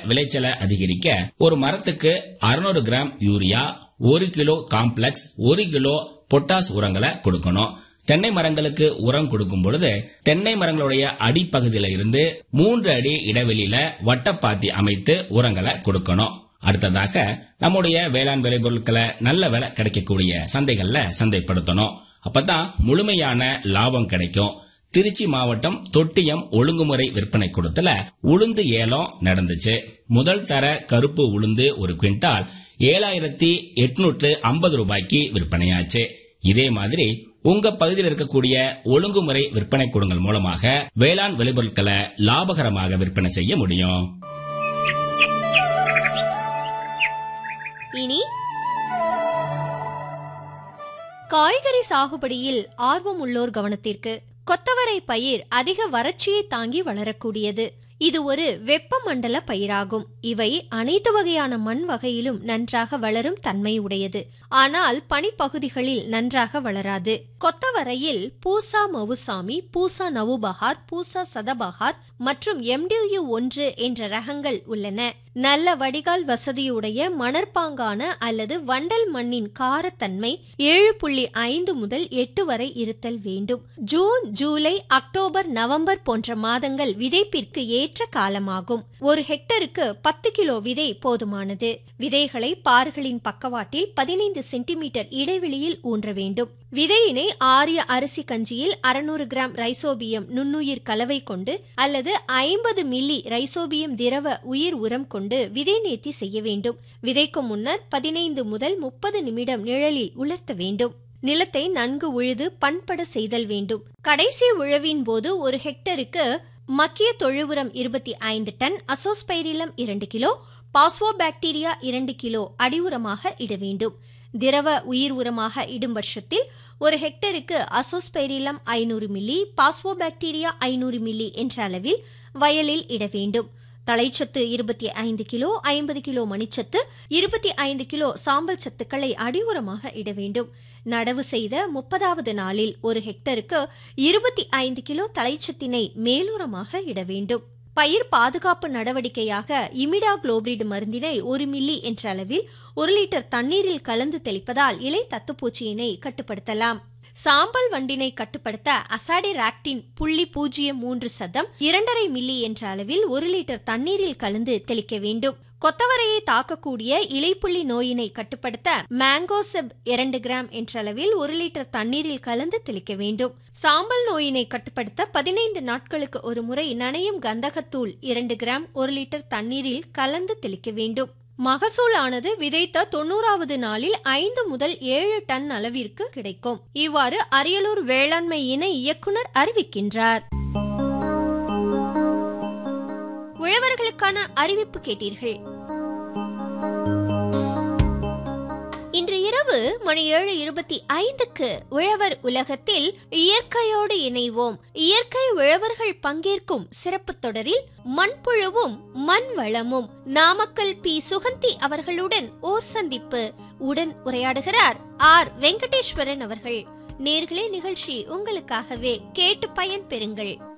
விளைச்சலை அதிகரிக்க ஒரு மரத்துக்கு 600 கிராம் யூரியா ஒரு கிலோ காம்ப்ளெக்ஸ் ஒரு கிலோ பொட்டாஸ் உரங்களை கொடுக்கணும் தென்னை மரங்களுக்கு உரம் கொடுக்கும் பொழுது தென்னை மரங்களுடைய அடிப்பகுதியில இருந்து மூன்று அடி இடைவெளியில வட்டப்பாத்தி அமைத்து உரங்களை கொடுக்கணும் அடுத்ததாக நம்முடைய வேளாண் விளைபொருட்களை நல்ல விலை கிடைக்கக்கூடிய சந்தைகள்ல சந்தைப்படுத்தணும் அப்பதான் முழுமையான லாபம் கிடைக்கும் திருச்சி மாவட்டம் தொட்டியம் ஒழுங்குமுறை விற்பனை கூடத்துல உளுந்து ஏலம் நடந்துச்சு முதல் தர கருப்பு உளுந்து ஒரு குவிண்டால் ஏழாயிரத்தி எட்நூற்று ஐம்பது ரூபாய்க்கு விற்பனையாச்சு இதே மாதிரி உங்க பகுதியில் இருக்கக்கூடிய ஒழுங்குமுறை விற்பனை கூடங்கள் மூலமாக வேளாண் விளைபொருட்களை லாபகரமாக விற்பனை செய்ய முடியும் இனி காய்கறி சாகுபடியில் ஆர்வம் உள்ளோர் கவனத்திற்கு கொத்தவரை பயிர் அதிக வறட்சியை தாங்கி வளரக்கூடியது இது ஒரு வெப்பமண்டல பயிராகும் இவை அனைத்து வகையான மண் வகையிலும் நன்றாக வளரும் தன்மை உடையது ஆனால் பனிப்பகுதிகளில் நன்றாக வளராது கொத்தவரையில் பூசா மவுசாமி பூசா நவுபஹார் பூசா சதபஹார் மற்றும் எம்டியு ஒன்று என்ற ரகங்கள் உள்ளன நல்ல வடிகால் வசதியுடைய மணற்பாங்கான அல்லது வண்டல் மண்ணின் காரத்தன்மை ஏழு புள்ளி ஐந்து முதல் எட்டு வரை இருத்தல் வேண்டும் ஜூன் ஜூலை அக்டோபர் நவம்பர் போன்ற மாதங்கள் விதைப்பிற்கு ஏற்ற காலமாகும் ஒரு ஹெக்டருக்கு பத்து கிலோ விதை போதுமானது விதைகளை பார்களின் பக்கவாட்டில் பதினைந்து சென்டிமீட்டர் இடைவெளியில் ஊன்ற வேண்டும் விதையினை ஆரிய அரிசி கஞ்சியில் அறுநூறு கிராம் ரைசோபியம் நுண்ணுயிர் கலவை கொண்டு அல்லது ஐம்பது மில்லி ரைசோபியம் திரவ உயிர் உரம் கொண்டு விதை நேர்த்தி செய்ய வேண்டும் விதைக்கும் முன்னர் பதினைந்து முதல் முப்பது நிமிடம் நிழலில் உலர்த்த வேண்டும் நிலத்தை நன்கு உழுது பண்பட செய்தல் வேண்டும் கடைசி உழவின் போது ஒரு ஹெக்டருக்கு மக்கிய தொழு உரம் இருபத்தி ஐந்து டன் அசோஸ்பைரிலம் இரண்டு கிலோ பாஸ்வோபாக்டீரியா இரண்டு கிலோ அடி உரமாக இட வேண்டும் திரவ உயிர் உரமாக இடும் பட்சத்தில் ஒரு ஹெக்டருக்கு அசோஸ்பைரிலம் ஐநூறு மில்லி பாஸ்வோபாக்டீரியா ஐநூறு மில்லி என்ற அளவில் வயலில் இட வேண்டும் தலைச்சத்து இருபத்தி ஐந்து கிலோ ஐம்பது கிலோ மணிச்சத்து இருபத்தி ஐந்து கிலோ சாம்பல் சத்துக்களை அடி உரமாக இட வேண்டும் நடவு செய்த முப்பதாவது நாளில் ஒரு ஹெக்டருக்கு இருபத்தி ஐந்து கிலோ தலைச்சத்தினை மேலுரமாக இட வேண்டும் பயிர் பாதுகாப்பு நடவடிக்கையாக இமிடா குளோபிரிட் மருந்தினை ஒரு மில்லி என்ற அளவில் ஒரு லிட்டர் தண்ணீரில் கலந்து தெளிப்பதால் இலை தத்துப்பூச்சியினை கட்டுப்படுத்தலாம் சாம்பல் வண்டினை கட்டுப்படுத்த அசாடி ராக்டின் புள்ளி பூஜ்ஜியம் மூன்று சதம் இரண்டரை மில்லி என்ற அளவில் ஒரு லிட்டர் தண்ணீரில் கலந்து தெளிக்க வேண்டும் கொத்தவரையை தாக்கக்கூடிய இலைப்புள்ளி நோயினை கட்டுப்படுத்த மேங்கோசெப் இரண்டு கிராம் என்ற அளவில் ஒரு லிட்டர் தண்ணீரில் கலந்து தெளிக்க வேண்டும் சாம்பல் நோயினை கட்டுப்படுத்த பதினைந்து நாட்களுக்கு ஒரு முறை நனையும் கந்தகத்தூள் இரண்டு கிராம் ஒரு லிட்டர் தண்ணீரில் கலந்து தெளிக்க வேண்டும் மகசூல் ஆனது விதைத்த தொண்ணூறாவது நாளில் ஐந்து முதல் ஏழு டன் அளவிற்கு கிடைக்கும் இவ்வாறு அரியலூர் வேளாண்மை இணை இயக்குனர் அறிவிக்கின்றார் உழவர்களுக்கான அறிவிப்பு கேட்டீர்கள் இன்று இரவு மணி ஏழு இருபத்தி ஐந்துக்கு உழவர் உலகத்தில் இயற்கையோடு இணைவோம் இயற்கை உழவர்கள் பங்கேற்கும் சிறப்பு தொடரில் மண்புழுவும் மண் வளமும் நாமக்கல் பி சுகந்தி அவர்களுடன் ஓர் சந்திப்பு உடன் உரையாடுகிறார் ஆர் வெங்கடேஸ்வரன் அவர்கள் நேர்களே நிகழ்ச்சி உங்களுக்காகவே கேட்டு பயன் பெறுங்கள்